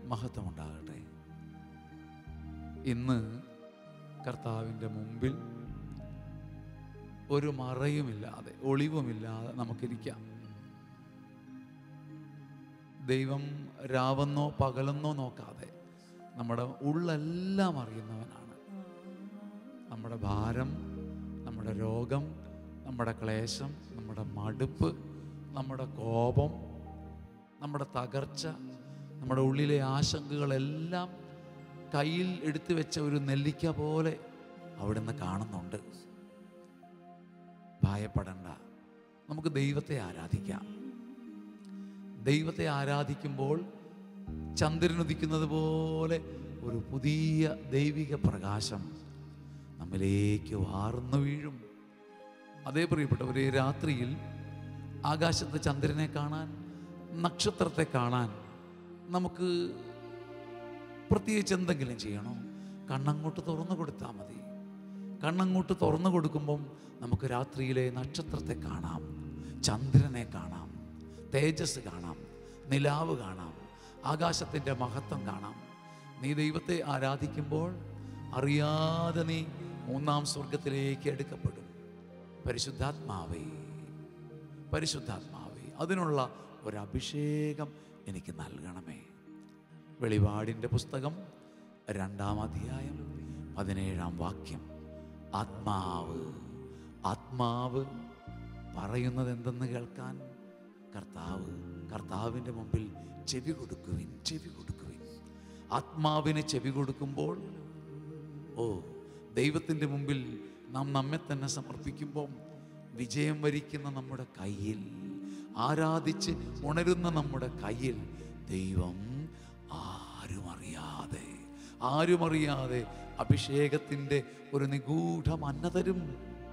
മഹത്വം ഉണ്ടാകട്ടെ ഇന്ന് കർത്താവിൻ്റെ മുമ്പിൽ ഒരു മറയുമില്ലാതെ ഒളിവുമില്ലാതെ നമുക്കിരിക്കാം ദൈവം രാവെന്നോ പകലെന്നോ നോക്കാതെ നമ്മുടെ ഉള്ളെല്ലാം അറിയുന്നവനാണ് നമ്മുടെ ഭാരം നമ്മുടെ രോഗം നമ്മുടെ ക്ലേശം നമ്മുടെ മടുപ്പ് നമ്മുടെ കോപം നമ്മുടെ തകർച്ച നമ്മുടെ ഉള്ളിലെ ആശങ്കകളെല്ലാം കയ്യിൽ എടുത്തു വെച്ച ഒരു നെല്ലിക്ക പോലെ അവിടുന്ന് കാണുന്നുണ്ട് ഭയപ്പെടണ്ട നമുക്ക് ദൈവത്തെ ആരാധിക്കാം ദൈവത്തെ ആരാധിക്കുമ്പോൾ ചന്ദ്രൻ ഉദിക്കുന്നത് പോലെ ഒരു പുതിയ ദൈവിക പ്രകാശം നമ്മിലേക്ക് വാർന്നു വീഴും അതേ പ്രിയപ്പെട്ടവരെ രാത്രിയിൽ ആകാശത്ത് ചന്ദ്രനെ കാണാൻ നക്ഷത്രത്തെ കാണാൻ നമുക്ക് പ്രത്യേകിച്ച് എന്തെങ്കിലും ചെയ്യണോ കണ്ണങ്ങോട്ട് തുറന്നു കൊടുത്താൽ മതി കണ്ണങ്ങോട്ട് തുറന്നു കൊടുക്കുമ്പം നമുക്ക് രാത്രിയിലെ നക്ഷത്രത്തെ കാണാം ചന്ദ്രനെ കാണാം തേജസ് കാണാം നിലാവ് കാണാം ആകാശത്തിൻ്റെ മഹത്വം കാണാം നീ ദൈവത്തെ ആരാധിക്കുമ്പോൾ അറിയാതെ നീ മൂന്നാം സ്വർഗത്തിലേക്ക് എടുക്കപ്പെടും പരിശുദ്ധാത്മാവേ പരിശുദ്ധാത്മാവേ അതിനുള്ള ഒരു അഭിഷേകം എനിക്ക് നൽകണമേ വെളിപാടിൻ്റെ പുസ്തകം രണ്ടാം അധ്യായം പതിനേഴാം വാക്യം ആത്മാവ് ആത്മാവ് പറയുന്നത് എന്തെന്ന് കേൾക്കാൻ കർത്താവ് കർത്താവിൻ്റെ മുമ്പിൽ ചെവി കൊടുക്കുവിൻ ചെവി കൊടുക്കുവിൻ ആത്മാവിന് ചെവി കൊടുക്കുമ്പോൾ ഓ ദൈവത്തിൻ്റെ മുമ്പിൽ നാം നമ്മെ തന്നെ സമർപ്പിക്കുമ്പോൾ വിജയം വരിക്കുന്ന നമ്മുടെ കയ്യിൽ ആരാധിച്ച് ഉണരുന്ന നമ്മുടെ കയ്യിൽ ദൈവം ആരും അറിയാതെ ആരും അറിയാതെ അഭിഷേകത്തിൻ്റെ ഒരു നിഗൂഢ മന്ന തരും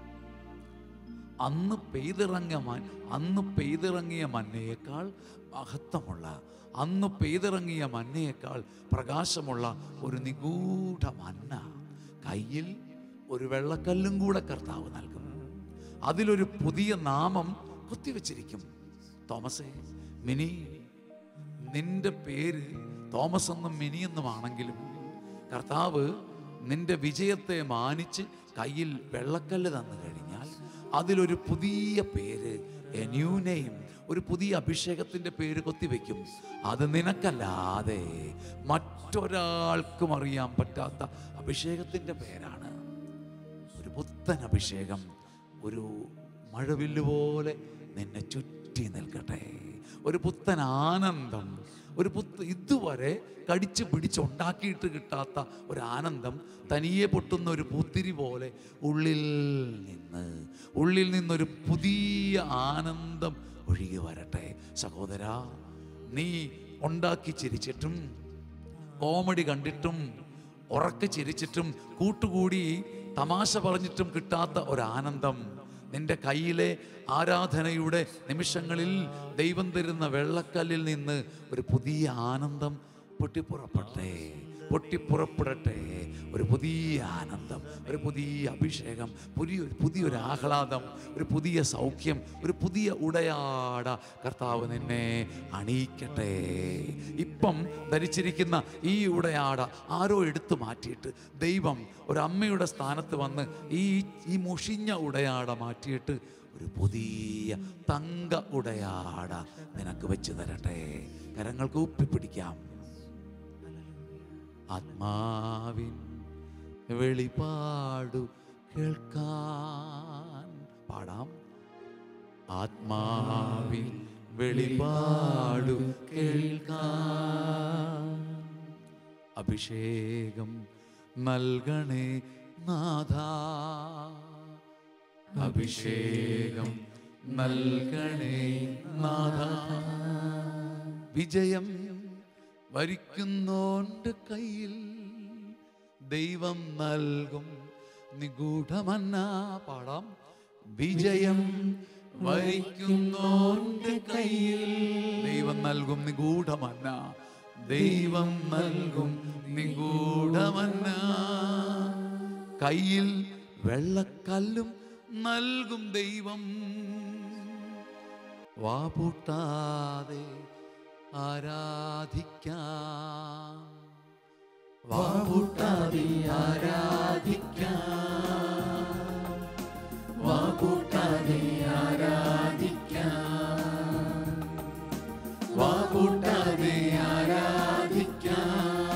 അന്ന് പെയ്തിറങ്ങിയ മൻ അന്ന് പെയ്തിറങ്ങിയ മന്നയേക്കാൾ മഹത്വമുള്ള അന്ന് പെയ്തിറങ്ങിയ മന്നയേക്കാൾ പ്രകാശമുള്ള ഒരു നിഗൂഢ മന്ന കയ്യിൽ ഒരു വെള്ളക്കല്ലും കൂടെ കർത്താവ് നൽകും അതിലൊരു പുതിയ നാമം കുത്തിവെച്ചിരിക്കും തോമസേ മിനി നിന്റെ പേര് തോമസ് എന്നും മിനി എന്നുമാണെങ്കിലും കർത്താവ് നിന്റെ വിജയത്തെ മാനിച്ച് കയ്യിൽ വെള്ളക്കല്ല് തന്നു കഴിഞ്ഞാൽ അതിലൊരു പുതിയ പേര് എന്യൂനെയും ഒരു പുതിയ അഭിഷേകത്തിന്റെ പേര് കൊത്തിവെക്കും അത് നിനക്കല്ലാതെ മറ്റൊരാൾക്കും അറിയാൻ പറ്റാത്ത അഭിഷേകത്തിന്റെ പേരാണ് ഒരു പുത്തൻ അഭിഷേകം ഒരു മഴവില്ല് പോലെ നിന്നെ ചുറ്റി നിൽക്കട്ടെ ഒരു പുത്തൻ ആനന്ദം ഒരു പുത്ത ഇതുവരെ കടിച്ചു പിടിച്ചുണ്ടാക്കിയിട്ട് കിട്ടാത്ത ഒരു ആനന്ദം തനിയെ പൊട്ടുന്ന ഒരു പൂത്തിരി പോലെ ഉള്ളിൽ നിന്ന് ഉള്ളിൽ നിന്നൊരു പുതിയ ആനന്ദം ഒഴുകി വരട്ടെ സഹോദര നീ ഉണ്ടാക്കി ചിരിച്ചിട്ടും കോമഡി കണ്ടിട്ടും ഉറക്കെ ചിരിച്ചിട്ടും കൂട്ടുകൂടി തമാശ പറഞ്ഞിട്ടും കിട്ടാത്ത ഒരാനന്ദം നിന്റെ കയ്യിലെ ആരാധനയുടെ നിമിഷങ്ങളിൽ ദൈവം തരുന്ന വെള്ളക്കല്ലിൽ നിന്ന് ഒരു പുതിയ ആനന്ദം പൊട്ടിപ്പുറപ്പെട്ടെ പൊട്ടിപ്പുറപ്പെടട്ടെ ഒരു പുതിയ ആനന്ദം ഒരു പുതിയ അഭിഷേകം പുതിയ പുതിയൊരു ആഹ്ലാദം ഒരു പുതിയ സൗഖ്യം ഒരു പുതിയ ഉടയാട കർത്താവ് നിന്നെ അണിയിക്കട്ടെ ഇപ്പം ധരിച്ചിരിക്കുന്ന ഈ ഉടയാട ആരോ എടുത്തു മാറ്റിയിട്ട് ദൈവം ഒരു അമ്മയുടെ സ്ഥാനത്ത് വന്ന് ഈ ഈ മുഷിഞ്ഞ ഉടയാട മാറ്റിയിട്ട് ഒരു പുതിയ തങ്ക ഉടയാട നിനക്ക് വെച്ച് തരട്ടെ കരങ്ങൾക്ക് ഉപ്പിപ്പിടിക്കാം ആത്മാവിൻ വെളിപാടു കേൾക്കാൻ പാടാം ആത്മാവിൻ വെളിപാടു കേൾക്കാൻ അഭിഷേകം നൽകണേ നാഥ അഭിഷേകം നൽകണേ നാഥ വിജയം വരിക്കുന്നോണ്ട് കയ്യിൽ ദൈവം നൽകും നിഗൂഢമന്ന പാടാം വിജയം വരിക്കുന്നോണ്ട് കയ്യിൽ ദൈവം നൽകും നിഗൂഢമന്ന ദൈവം നൽകും നിഗൂഢമന്ന കയ്യിൽ വെള്ളക്കല്ലും നൽകും ദൈവം വാപൂട്ടാതെ ആരാധിക്കാൻ വാപൂട്ടാതെ ആരാധിക്കാം വാപൂട്ടാതെ ആരാധിക്കാം വാപൂട്ടാതെ ആരാധിക്കാം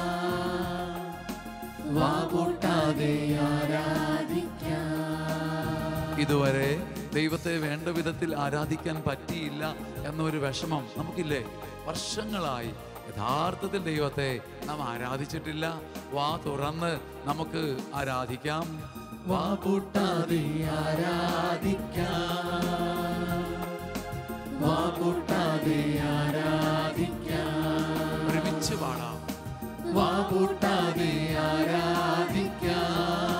വാപൂട്ടാതെ ആരാധിക്കാം ഇതുവരെ ദൈവത്തെ വേണ്ട വിധത്തിൽ ആരാധിക്കാൻ പറ്റിയില്ല എന്നൊരു വിഷമം നമുക്കില്ലേ വർഷങ്ങളായി യഥാർത്ഥത്തിൽ ദൈവത്തെ നാം ആരാധിച്ചിട്ടില്ല വാ തുറന്ന് നമുക്ക് ആരാധിക്കാം വാ പൂട്ടാതെ ആരാധിക്കാം വാ പൂട്ടാതെ ആരാധിക്കാം ഒരുമിച്ച് പാടാം വാ പൂട്ടാതെ ആരാധിക്കാം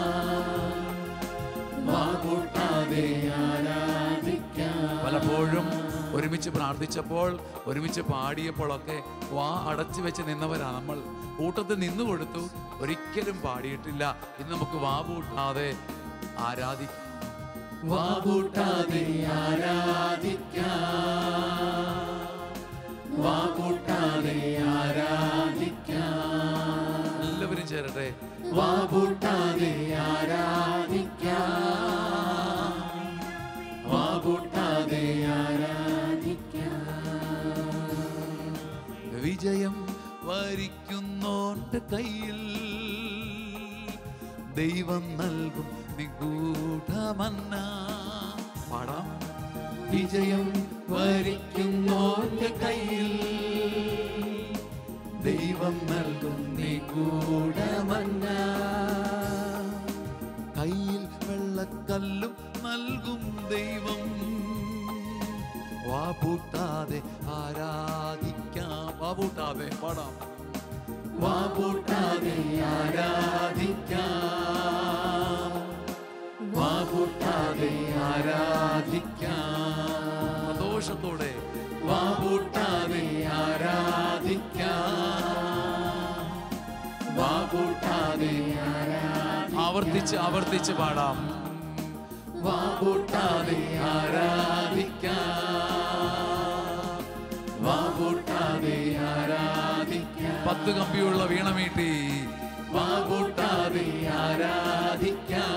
വാ പൂട്ടാതെ ആരാധിക്കാം പലപ്പോഴും ഒരുമിച്ച് പ്രാർത്ഥിച്ചപ്പോൾ ഒരുമിച്ച് പാടിയപ്പോഴൊക്കെ വാ അടച്ചു വെച്ച് നിന്നവരാ നമ്മൾ കൂട്ടത്തിൽ നിന്നു കൊടുത്തു ഒരിക്കലും പാടിയിട്ടില്ല ഇന്ന് നമുക്ക് വാ പൂട്ടാതെ ആരാധിക്കാം വാ പൂട്ടാതെ ആരാധിക്കാം വാ പൂട്ടാതെ ആരാധിക്കാം എല്ലാവരും ചേരട്ടെ വാ പൂട്ടാതെ ആരാധിക്കാം വാ പൂട്ടാതെ ആരാധിക്കാം വിജയം വരിക്കുന്നോന്റെ കയ്യിൽ ദൈവം നൽകും നിഗൂഢമന്ന പാടാം വിജയം വരിക്കുന്നോന്റെ കയ്യിൽ ദൈവം നൽകും നിഗൂഢമന്ന കയ്യിൽ വെള്ളക്കല്ലും നൽകും ദൈവം വാപൂട്ടാതെ ആരാധിക്കാം വാപൂട്ടാതെ പാടാം വാപൂട്ടാതെ ആരാധിക്കാം വാപൂട്ടാതെ ആരാധിക്കാം സന്തോഷത്തോടെ വാപൂട്ടാതെ ആരാധിക്കാം വാപൂട്ടാതെ ആവർത്തിച്ച് ആവർത്തിച്ച് പാടാം വാപൂട്ടാതെ ആരാധിക്കാം വാപൂട്ടാതെ ആരാധിക്കാം പത്ത് കമ്പിയുള്ള വീണമീട്ടി വാപൂട്ടാതെ ആരാധിക്കാം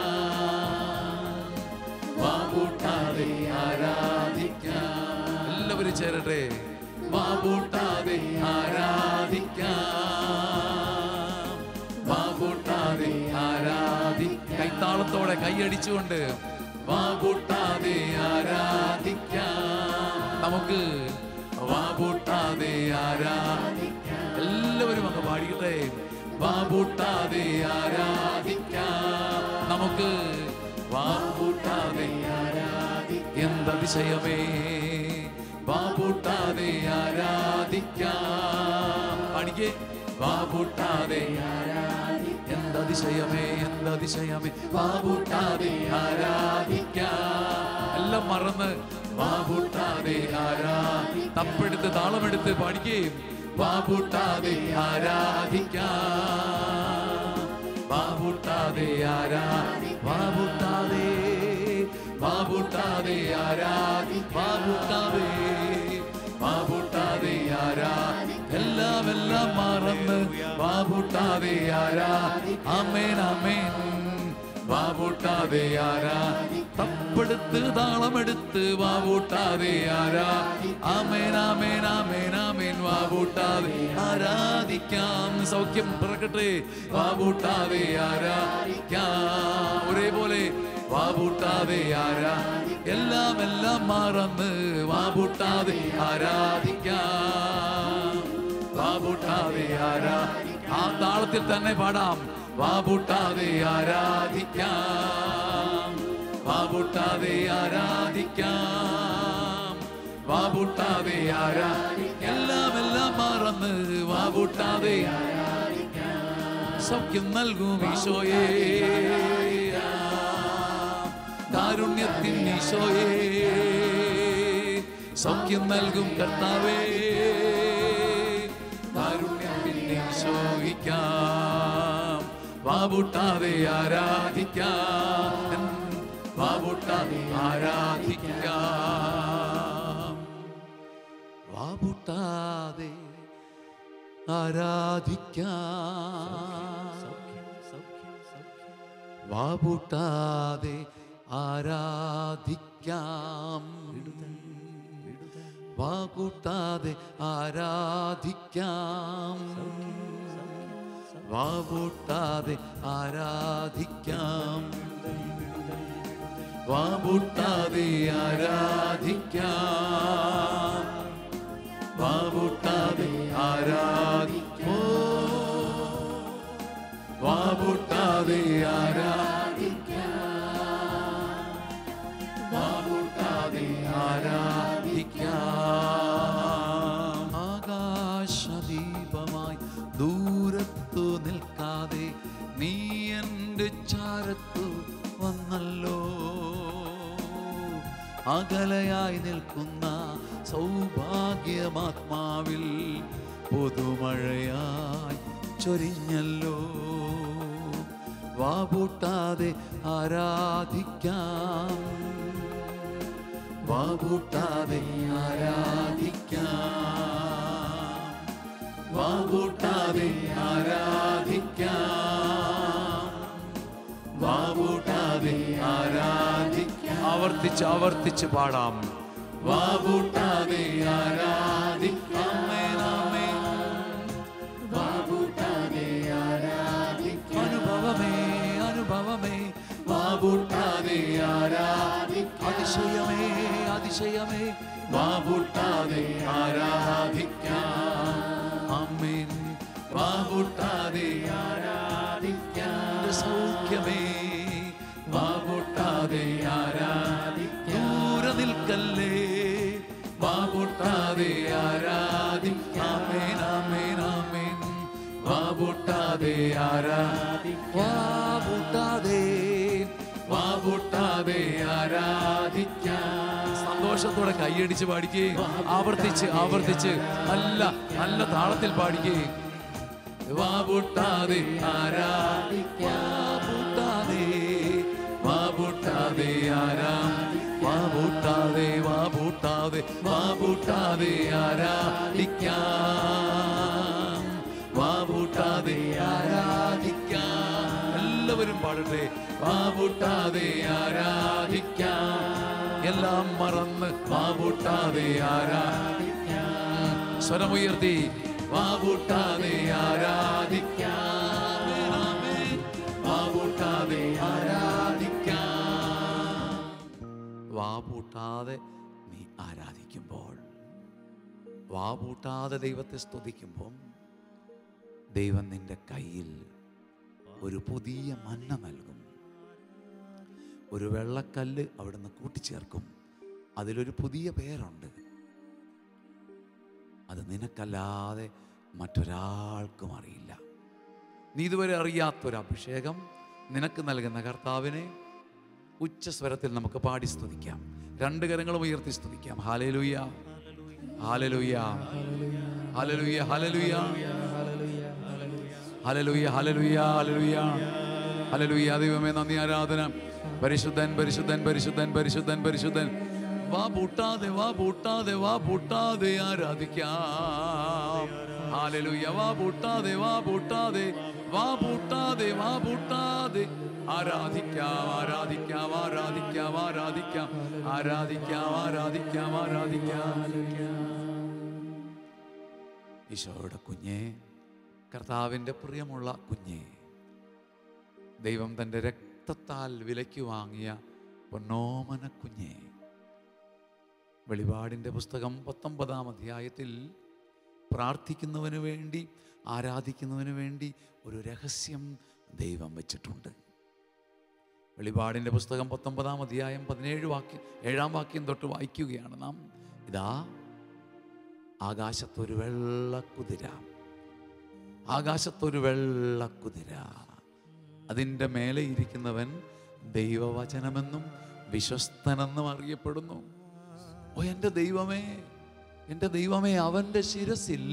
വാപൂട്ടാതെ ആരാധിക്കാം എല്ലാവരും ചേരട്ടെ വാപൂട്ടാതെ ആരാധിക്കാം വാപൂട്ടാതെ ആരാധിക്കാം കൈത്താളത്തോടെ കൈയടിച്ചുകൊണ്ട് വാപൂട്ടാതെ ആരാധിക്കാം നമുക്ക് വാപൂട്ടാതെ ആരാധിക്കാം എല്ലാവരും അങ്ങ് പാടിക്കട്ടെ വാപൂട്ടാതെ ആരാധിക്കാം നമുക്ക് വാപൂട്ടാതെ ആരാധിക്കാം എന്തതിശയമേ വാപൂട്ടാതെ ആരാധിക്കാം പാടിക്കേ വാപൂട്ടാതെ എന്തതിശയമേ എന്തതിശയമേ വാപൂട്ടാതെ ആരാധിക്കാം എല്ലാം മറന്ന് വാപൂട്ടാതെ ആരാധി തപ്പെടുത്ത് താളമെടുത്ത് പാടിക്കുകയും വാപൂട്ടാതെ ആരാധിക്കാം വാപൂട്ടാതെ ആരാധി വാപൂട്ടാതെ വാപൂട്ടാതെ ആരാധി വാപൂട്ടാതെ വാപൂട്ടാതെ ആരാധി എല്ലാം എല്ലാം മറന്ന് വാപൂട്ടാതെ ആരാധി അമേൻ അമേൻ വാവൂട്ടാതെ ആരാ തപ്പെടുത്ത് താളമെടുത്ത് വാവൂട്ടാതെ ആരാ ആമേൻ ആമേൻ ആമേൻ ആമേൻ വാവൂട്ടാതെ ആരാധിക്കാം സൗഖ്യം പിറക്കട്ടെ വാവൂട്ടാതെ ആരാധിക്കാം ഒരേപോലെ വാവൂട്ടാതെ ആരാ എല്ലാം എല്ലാം മറന്ന് വാവൂട്ടാതെ ആരാധിക്കാം വാവൂട്ടാതെ ആരാ ആ താളത്തിൽ തന്നെ പാടാം വാവൂട്ടാതെ ആരാധിക്കാം വാവൂട്ടാതെ ആരാധിക്കാം വാവൂട്ടാതെ ആരാ എല്ലാം എല്ലാം മറന്ന് വാവൂട്ടാതെ സൗഖ്യം നൽകും ഈശോയേ കാരുണ്യത്തിൻ ഈശോയേ സൗഖ്യം നൽകും കർത്താവേ കാരുണ്യത്തിൻ ഈശോയിക്കാം വാവൂട്ടാതെ ആരാധിക്കാം വാവൂട്ടാതെ ആരാധിക്കാം വാവൂട്ടാതെ ആരാധിക്കാം വാപൂട്ടാതെ ആരാധിക്കാം വാകൂട്ടാതെ ആരാധിക്കാം വാവൂട്ടാതെ ആരാധിക്കാം വാവൂട്ടാതെ ആരാധിക്കാം വാവൂട്ടാതെ ആരാധിക്കോ വാവൂട്ടാതെ ആരാധിക്കാം വാവൂട്ടാതെ ആരാധിക്കാം ആകാശദീപമായി ദൂരത്തു നിൽക്കാതെ നീ എൻ്റെ ചാരത്തു വന്നല്ലോ അകലയായി നിൽക്കുന്ന സൗഭാഗ്യമാത്മാവിൽ പുതുമഴയായി ചൊരിഞ്ഞല്ലോ വാപൂട്ടാതെ ആരാധിക്കാം വാപൂട്ടാതെ ആരാധിക്കാം വാവൂട്ടാതെ ആരാധിക്കാം വാവൂട്ടാതെ ആരാധിക്കാം ആവർത്തിച്ച് ആവർത്തിച്ച് പാടാം വാവൂട്ടാതെ ആരാധിക്കാം ആമേൻ. വാവൂട്ടാതെ ആരാധിക്കാം അനുഭവമേ അനുഭവമേ വാവൂട്ടാതെ ആരാധിക്കാം അതിശയമേ അതിശയമേ വാവൂട്ടാതെ ആരാധിക്കാം അമ്മേൻ വാവൂട്ടാതെ ആരാധിക്കാം സൗഖ്യമേ വാവൂട്ടാതെ ആരാധിക്കാം ദൂരെ നിൽക്കല്ലേ വാവൂട്ടാതെ ആരാധിക്കാം ആമേൻ ആമേൻ ആമേൻ വാവൂട്ടാതെ ആരാധിക്കാം വാവൂട്ടാതെ വാവൂട്ടാതെ ആരാധിക്കാം സന്തോഷത്തോടെ കൈയടിച്ച് പാടിക്കേ ആവർത്തിച്ച് ആവർത്തിച്ച് നല്ല നല്ല താളത്തിൽ പാടിക്കേ വാവൂട്ടാതെ ആരാധിക്കാവൂട്ടാതെ വാവൂട്ടാതെ ആരാ വാവൂട്ടാതെ വാവൂട്ടാതെ വാവൂട്ടാതെ ആരാധിക്കാം വാവൂട്ടാതെ ആരാധിക്കാം എല്ലാവരും പാടട്ടെ വാവൂട്ടാതെ ആരാധിക്കാം എല്ലാം മറന്ന് വാവൂട്ടാതെ ആരാധിക്കാം സ്വരമുയർത്തി വാവൂട്ടാതെ ആരാധിക്കാം വാവൂട്ടാതെ ആരാധിക്കാം വാപൂട്ടാതെ നീ ആരാധിക്കുമ്പോൾ വാപൂട്ടാതെ ദൈവത്തെ സ്തുതിക്കുമ്പോൾ ദൈവം നിന്റെ കയ്യിൽ ഒരു പുതിയ മന്ന നൽകും ഒരു വെള്ളക്കല്ല് അവിടുന്ന് കൂട്ടിച്ചേർക്കും അതിലൊരു പുതിയ പേരുണ്ട് അത് നിനക്കല്ലാതെ മറ്റൊരാൾക്കും അറിയില്ല നീ ഇതുവരെ അറിയാത്തൊരു അഭിഷേകം നിനക്ക് നൽകുന്ന കർത്താവിനെ ഉച്ചസ്വരത്തിൽ നമുക്ക് പാടി സ്തുതിക്കാം രണ്ട് കരങ്ങളും ഉയർത്തി സ്തുതിക്കാം ഹാലലുയ ഹാലലുയ ഹാലലുയ ഹാലലുയ ഹലലുയ ഹലലുയ ഹലലുയ ഹലലുയ ദൈവമേ നന്ദി ആരാധന പരിശുദ്ധൻ പരിശുദ്ധൻ പരിശുദ്ധൻ പരിശുദ്ധൻ പരിശുദ്ധൻ വാ പൂട്ടാതെ വാ പൂട്ടാതെ വാ പൂട്ടാതെ ആരാധിക്കാം ഹാലലുയ വാ പൂട്ടാതെ വാ പൂട്ടാതെ വാ പൂട്ടാതെ വാ പൂട്ടാതെ ആരാധിക്കാം ആരാധിക്കാം ആരാധിക്കാം ആരാധിക്കാം ആരാധിക്കാം ആരാധിക്കാം ആരാധിക്കാം ഈശോയുടെ കുഞ്ഞേ കർത്താവിൻ്റെ പ്രിയമുള്ള കുഞ്ഞേ ദൈവം തൻ്റെ രക്തത്താൽ വിലയ്ക്ക് വാങ്ങിയ പൊന്നോമന കുഞ്ഞേ വെളിപാടിൻ്റെ പുസ്തകം പത്തൊമ്പതാം അധ്യായത്തിൽ പ്രാർത്ഥിക്കുന്നവന് വേണ്ടി ആരാധിക്കുന്നവന് വേണ്ടി ഒരു രഹസ്യം ദൈവം വെച്ചിട്ടുണ്ട് വെളിപാടിൻ്റെ പുസ്തകം പത്തൊമ്പതാം അധ്യായം പതിനേഴ് വാക്യം ഏഴാം വാക്യം തൊട്ട് വായിക്കുകയാണ് നാം ഇതാ ആകാശത്തൊരു വെള്ളക്കുതിര ആകാശത്തൊരു വെള്ളക്കുതിര അതിൻ്റെ മേലെ ഇരിക്കുന്നവൻ ദൈവവചനമെന്നും വിശ്വസ്തനെന്നും അറിയപ്പെടുന്നു ഓ എൻ്റെ ദൈവമേ എൻ്റെ ദൈവമേ അവൻ്റെ ശിരസിൽ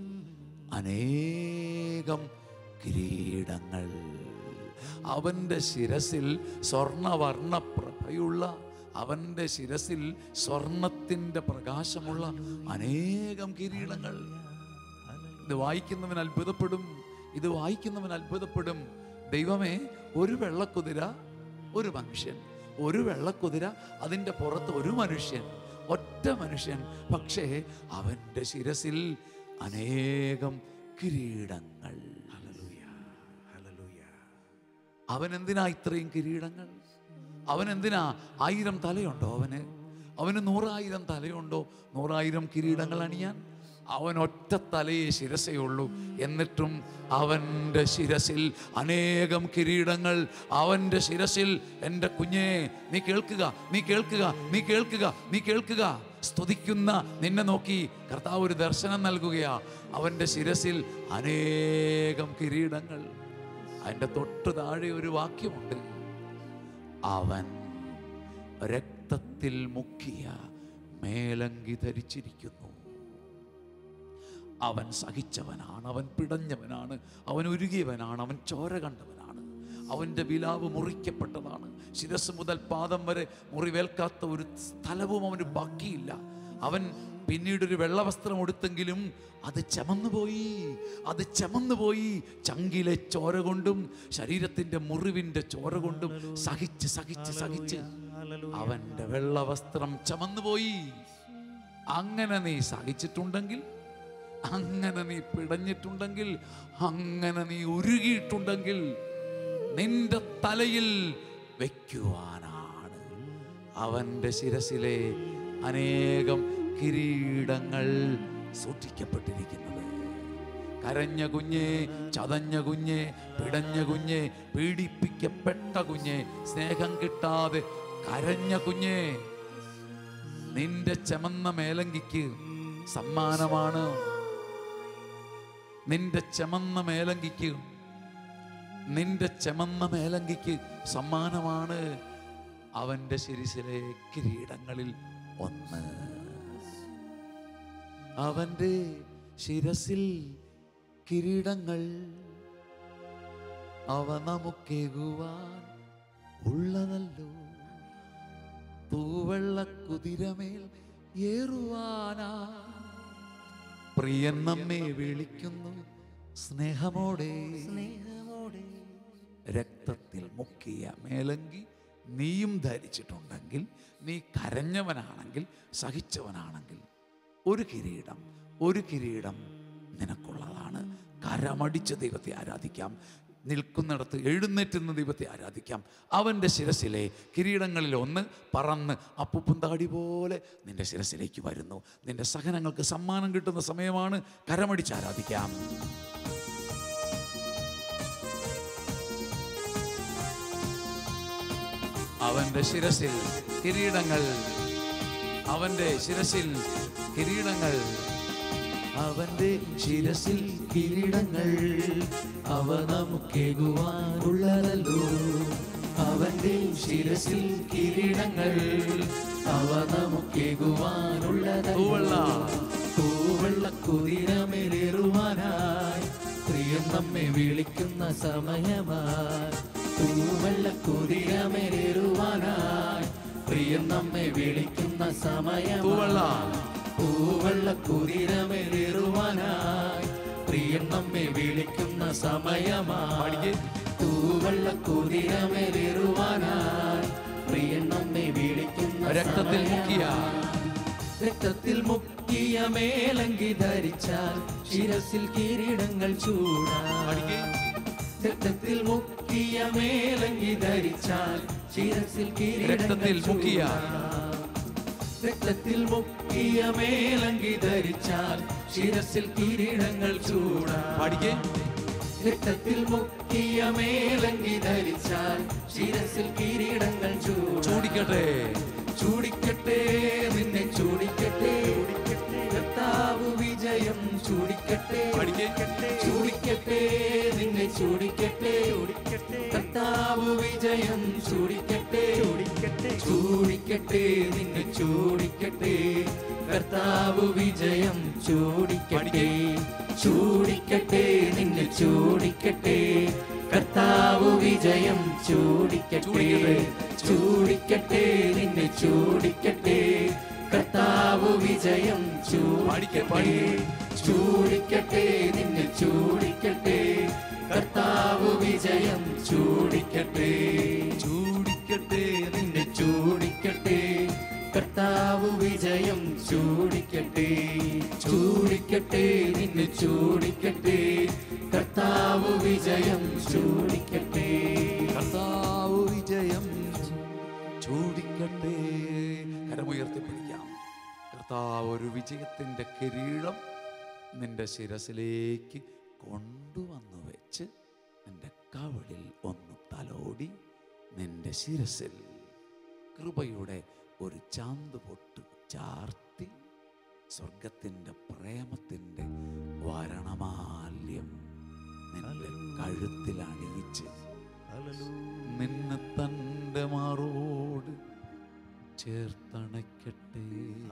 അനേകം കിരീടങ്ങൾ അവൻ്റെ ശിരസിൽ സ്വർണവർണ്ണ പ്രഭയുള്ള അവൻ്റെ ശിരസിൽ സ്വർണത്തിൻ്റെ പ്രകാശമുള്ള അനേകം കിരീടങ്ങൾ ഇത് വായിക്കുന്നവൻ അത്ഭുതപ്പെടും ഇത് വായിക്കുന്നവൻ അത്ഭുതപ്പെടും ദൈവമേ ഒരു വെള്ളക്കുതിര ഒരു മനുഷ്യൻ ഒരു വെള്ളക്കുതിര അതിൻ്റെ പുറത്ത് ഒരു മനുഷ്യൻ ഒറ്റ മനുഷ്യൻ പക്ഷേ അവൻ്റെ ശിരസിൽ അനേകം കിരീടങ്ങൾ അവൻ എന്തിനാ ഇത്രയും കിരീടങ്ങൾ അവൻ എന്തിനാ ആയിരം തലയുണ്ടോ അവന് അവന് നൂറായിരം തലയുണ്ടോ നൂറായിരം കിരീടങ്ങൾ അണിയാൻ അവൻ ഒറ്റ തലയെ ശിരസേ ഉള്ളൂ എന്നിട്ടും അവൻ്റെ ശിരസിൽ അനേകം കിരീടങ്ങൾ അവൻ്റെ ശിരസിൽ എൻ്റെ കുഞ്ഞേ നീ കേൾക്കുക നീ കേൾക്കുക നീ കേൾക്കുക നീ കേൾക്കുക സ്തുതിക്കുന്ന നിന്നെ നോക്കി കർത്താവ് ഒരു ദർശനം നൽകുകയാ അവൻ്റെ ശിരസിൽ അനേകം കിരീടങ്ങൾ അതിൻ്റെ തൊട്ട് താഴെ ഒരു വാക്യമുണ്ട് അവൻ രക്തത്തിൽ മുക്കിയ മേലങ്കി ധരിച്ചിരിക്കുന്നു അവൻ സഹിച്ചവനാണ് അവൻ പിടഞ്ഞവനാണ് അവൻ ഉരുകിയവനാണ് അവൻ ചോര കണ്ടവനാണ് അവൻ്റെ വിലാവ് മുറിക്കപ്പെട്ടതാണ് ശിരസ് മുതൽ പാദം വരെ മുറിവേൽക്കാത്ത ഒരു സ്ഥലവും അവന് ബാക്കിയില്ല അവൻ പിന്നീടൊരു വെള്ളവസ്ത്രം ഉടുത്തെങ്കിലും അത് ചമന്നുപോയി അത് ചമന്നുപോയി ചങ്കിലെ ചോര കൊണ്ടും ശരീരത്തിൻ്റെ മുറിവിൻ്റെ ചോര കൊണ്ടും സഹിച്ച് സഹിച്ച് സഹിച്ച് അവൻ്റെ വെള്ളവസ്ത്രം ചമന്നുപോയി അങ്ങനെ നീ സഹിച്ചിട്ടുണ്ടെങ്കിൽ അങ്ങനെ നീ പിടഞ്ഞിട്ടുണ്ടെങ്കിൽ അങ്ങനെ നീ ഉരുകിയിട്ടുണ്ടെങ്കിൽ നിന്റെ തലയിൽ വയ്ക്കുവാനാണ് അവൻ്റെ ശിരസിലെ അനേകം കിരീടങ്ങൾ സൂക്ഷിക്കപ്പെട്ടിരിക്കുന്നത് കരഞ്ഞ കുഞ്ഞെ ചതഞ്ഞ കുഞ്ഞെ പിടഞ്ഞ കുഞ്ഞെ പീഡിപ്പിക്കപ്പെട്ട കുഞ്ഞെ സ്നേഹം കിട്ടാതെ കരഞ്ഞ കുഞ്ഞെ നിന്റെ ചമന്ന മേലങ്കിക്ക് സമ്മാനമാണ് നിന്റെ ചമന്ന മേലങ്കിക്ക് നിന്റെ ചമന്ന മേലങ്കിക്ക് സമ്മാനമാണ് അവന്റെ ശിരിസിലെ കിരീടങ്ങളിൽ ഒന്ന് അവന്റെ ശിരസിൽ കിരീടങ്ങൾ അവ നമുക്കേകുവാൻ ഉള്ളതല്ലോ തൂവെള്ള കുതിരമേൽ ഏറുവാനാ പ്രിയൻ നമ്മെ വിളിക്കുന്നു സ്നേഹമോടെ സ്നേഹമോടെ രക്തത്തിൽ മുക്കിയ മേലങ്കി നീയും ധരിച്ചിട്ടുണ്ടെങ്കിൽ നീ കരഞ്ഞവനാണെങ്കിൽ സഹിച്ചവനാണെങ്കിൽ ഒരു കിരീടം ഒരു കിരീടം നിനക്കുള്ളതാണ് കരമടിച്ച് ദൈവത്തെ ആരാധിക്കാം നിൽക്കുന്നിടത്ത് എഴുന്നേറ്റുന്ന ദൈവത്തെ ആരാധിക്കാം അവൻ്റെ ശിരസിലെ കിരീടങ്ങളിൽ ഒന്ന് പറന്ന് അപ്പുപ്പുന്താടി പോലെ നിന്റെ ശിരസിലേക്ക് വരുന്നു നിന്റെ സഹനങ്ങൾക്ക് സമ്മാനം കിട്ടുന്ന സമയമാണ് കരമടിച്ച് ആരാധിക്കാം അവന്റെ ശിരസിൽ കിരീടങ്ങൾ അവന്റെ ശിരസിൽ കിരീടങ്ങൾ അവന്റെ ശിരസിൽ കിരീടങ്ങൾ അവ നമുക്കേകുവാനുള്ളതല്ലോ അവന്റെ ശിരസിൽ കിരീടങ്ങൾ അവ നമുക്കേകുവാനുള്ളതല്ലോ പൂവെള്ള കുതിരമേലേറുവാനായി പ്രിയം നമ്മെ വിളിക്കുന്ന സമയമായി പൂവെള്ള കുതിരമേലേറുവാനായി പ്രിയം നമ്മെ വിളിക്കുന്ന സമയമായി പൂവെള്ള കുതിരമേലേറുവാനായി പ്രിയം നമ്മെ വിളിക്കുന്ന സമയമായി പൂവെള്ള കുതിരമേലേറുവാനായി പ്രിയം നമ്മെ വിളിക്കുന്ന രക്തത്തിൽ മുക്കിയ രക്തത്തിൽ മുക്കിയ മേലങ്കി ധരിച്ചാൽ ശിരസിൽ കിരീടങ്ങൾ ചൂടാ രക്തത്തിൽ മുക്കിയ മേലങ്കി ധരിച്ചാൽ ശിരസിൽ രക്തത്തിൽ മുക്കിയ രക്തത്തിൽ മുക്കിയ മേലങ്കി ധരിച്ചാൽ ശിരസിൽ കിരീടങ്ങൾ ചൂടാ പാടിക്കേ രക്തത്തിൽ മുക്കിയ മേലങ്കി ധരിച്ചാൽ ശിരസിൽ കിരീടങ്ങൾ ചൂടാ ചൂടിക്കട്ടെ ചൂടിക്കട്ടെ നിന്നെ ചൂടിക്കട്ടെ കർത്താവ് വിജയം ചൂടിക്കട്ടെ ചൂടിക്കട്ടെ നിന്നെ ചൂടിക്കട്ടെ കർത്താവ് വിജയം ചൂടിക്കട്ടെ ചൂടിക്കട്ടെ നിന്നെ ചൂടിക്കട്ടെ കർത്താവ് വിജയം ചൂടിക്കട്ടെ ചൂടിക്കട്ടെ നിന്നെ ചൂടിക്കട്ടെ കർത്താവ് വിജയം ചൂടിക്കട്ടെ ചൂടിക്കട്ടെ നിന്നെ ചൂടിക്കട്ടെ കർത്താവ് വിജയം ചൂടിക്കട്ടെ ചൂടിക്കട്ടെ നിന്നെ ചൂടിക്കട്ടെ കർത്താവ് വിജയം വിജയം ചൂടിക്കട്ടെ ചൂടിക്കട്ടെ നിന്നെ ചൂടിക്കട്ടെ കർത്താവ് വിജയം ചൂടിക്കട്ടെ ചൂടിക്കട്ടെ നിന്നെ ചൂടിക്കട്ടെ കർത്താവ് വിജയം ചൂടിക്കട്ടെ കർത്താവ് വിജയം ചൂടിക്കട്ടെ കരമുയർത്തി പിടിക്കാം കർത്താവ് ഒരു വിജയത്തിൻ്റെ കിരീടം നിന്റെ ശിരസിലേക്ക് കൊണ്ടുവന്നു വെച്ച് നിന്റെ കവളിൽ ഒന്ന് തലോടി നിന്റെ ശിരസിൽ കൃപയുടെ ഒരു ചാന്ത് പൊട്ട് ചാർത്തി സ്വർഗത്തിൻ്റെ പ്രേമത്തിൻ്റെ വരണമാല്യം നിന്റെ കഴുത്തിൽ അണിയിച്ച് നിന്നെ തൻ്റെ മാറോട് ചേർത്തണയ്ക്കട്ടെ